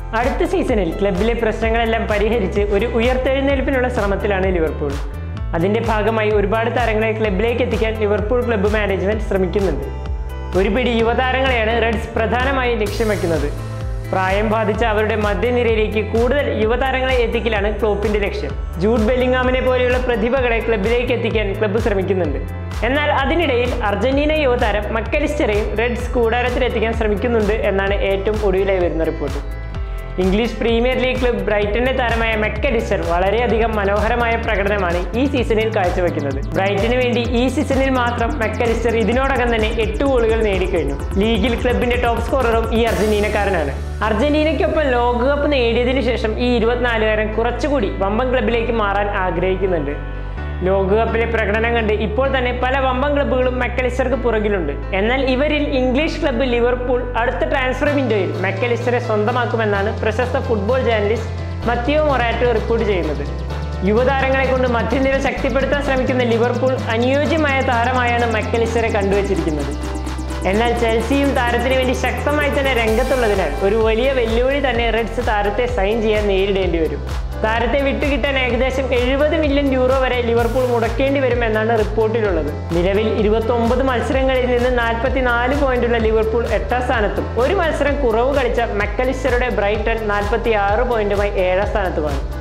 അടുത്ത സീസണിൽ ക്ലബിലെ പ്രശ്നങ്ങളെല്ലാം പരിഹരിച്ച് ഒരു ഉയർത്തെഴുന്നേൽപ്പിനുള്ള ശ്രമത്തിലാണ് ലിവർപൂൾ അതിന്റെ ഭാഗമായി ഒരുപാട് താരങ്ങളെ ക്ലബിലേക്ക് എത്തിക്കാൻ ലിവർപൂൾ ക്ലബ്ബ് മാനേജ്മെന്റ് ശ്രമിക്കുന്നുണ്ട് ഒരു പിടി യുവതാരങ്ങളെയാണ് റെഡ്സ് പ്രധാനമായും ലക്ഷ്യം വയ്ക്കുന്നത് പ്രായം ബാധിച്ച അവരുടെ മധ്യനിരയിലേക്ക് കൂടുതൽ യുവതാരങ്ങളെ എത്തിക്കലാണ് ക്ലോപ്പിന്റെ ലക്ഷ്യം ജൂഡ് ബെല്ലിംഗാമിനെ പോലെയുള്ള പ്രതിഭകളെ ക്ലബിലേക്ക് എത്തിക്കാൻ ക്ലബ്ബ് ശ്രമിക്കുന്നുണ്ട് എന്നാൽ അതിനിടയിൽ അർജന്റീന യുവതാരം മക്കലിസ്റ്ററെയും റെഡ്സ് കൂടാരത്തിലെത്തിക്കാൻ ശ്രമിക്കുന്നുണ്ട് എന്നാണ് ഏറ്റവും ഒടുവിലായി വരുന്ന report English premier league club ബ്രൈറ്റന്റെ താരമായ മെക്കഡിസ്റ്റർ വളരെയധികം മനോഹരമായ പ്രകടനമാണ് ഈ സീസണിൽ കാഴ്ചവെക്കുന്നത് ബ്രൈറ്റന് വേണ്ടി ഈ സീസണിൽ മാത്രം മെക്കഡിസ്റ്റർ ഇതിനോടകം തന്നെ എട്ട് ഗോളുകൾ നേടിക്കഴിഞ്ഞു ലീഗിൽ ക്ലബിന്റെ ടോപ്പ് സ്കോററും ഈ അർജന്റീനക്കാരനാണ് അർജന്റീനയ്ക്കൊപ്പം ലോകകപ്പ് നേടിയതിനു ശേഷം ഈ ഇരുപത്തിനാലുകാരൻ കുറച്ചുകൂടി വമ്പൻ ക്ലബിലേക്ക് മാറാൻ ആഗ്രഹിക്കുന്നുണ്ട് ലോകകപ്പിലെ പ്രകടനം കണ്ട് ഇപ്പോൾ തന്നെ പല വമ്പൻ ക്ലബ്ബുകളും മെക്കലിസ്റ്റർക്ക് പുറകിലുണ്ട് എന്നാൽ ഇവരിൽ ഇംഗ്ലീഷ് ക്ലബ്ബ് ലിവർപൂൾ അടുത്ത ട്രാൻസ്ഫർ വിൻഡോയിൽ മെക്കലിസ്റ്ററെ സ്വന്തമാക്കുമെന്നാണ് പ്രശസ്ത football journalist Matteo Moretto report ചെയ്യുന്നത് യുവതാരങ്ങളെ കൊണ്ട് മധ്യനിര ശക്തിപ്പെടുത്താൻ ശ്രമിക്കുന്ന ലിവർപൂൾ അനുയോജ്യമായ താരമായാണ് മെക്കലിസ്റ്ററെ കണ്ടുവച്ചിരിക്കുന്നത് എന്നാൽ ചെൽസിയും താരത്തിന് വേണ്ടി ശക്തമായി തന്നെ രംഗത്തുള്ളതിനാൽ ഒരു വലിയ വെല്ലുവിളി തന്നെ റെഡ്സ് താരത്തെ സൈൻ ചെയ്യാൻ നേരിടേണ്ടി വരും താരത്തെ വിട്ടുകിട്ടാൻ ഏകദേശം എഴുപത് മില്യൺ യൂറോ വരെ ലിവർപൂൾ മുടക്കേണ്ടി വരും എന്നാണ് റിപ്പോർട്ടിലുള്ളത് നിലവിൽ ഇരുപത്തി ഒമ്പത് മത്സരങ്ങളിൽ നിന്ന് നാൽപ്പത്തി നാല് പോയിന്റുള്ള ലിവർപൂൾ എട്ടാം സ്ഥാനത്തും ഒരു മത്സരം കുറവ് കളിച്ച മെക്കലിസ്റ്ററുടെ ബ്രൈറ്റൺ നാൽപ്പത്തി ആറ് പോയിന്റുമായി ഏഴാം സ്ഥാനത്തുമാണ്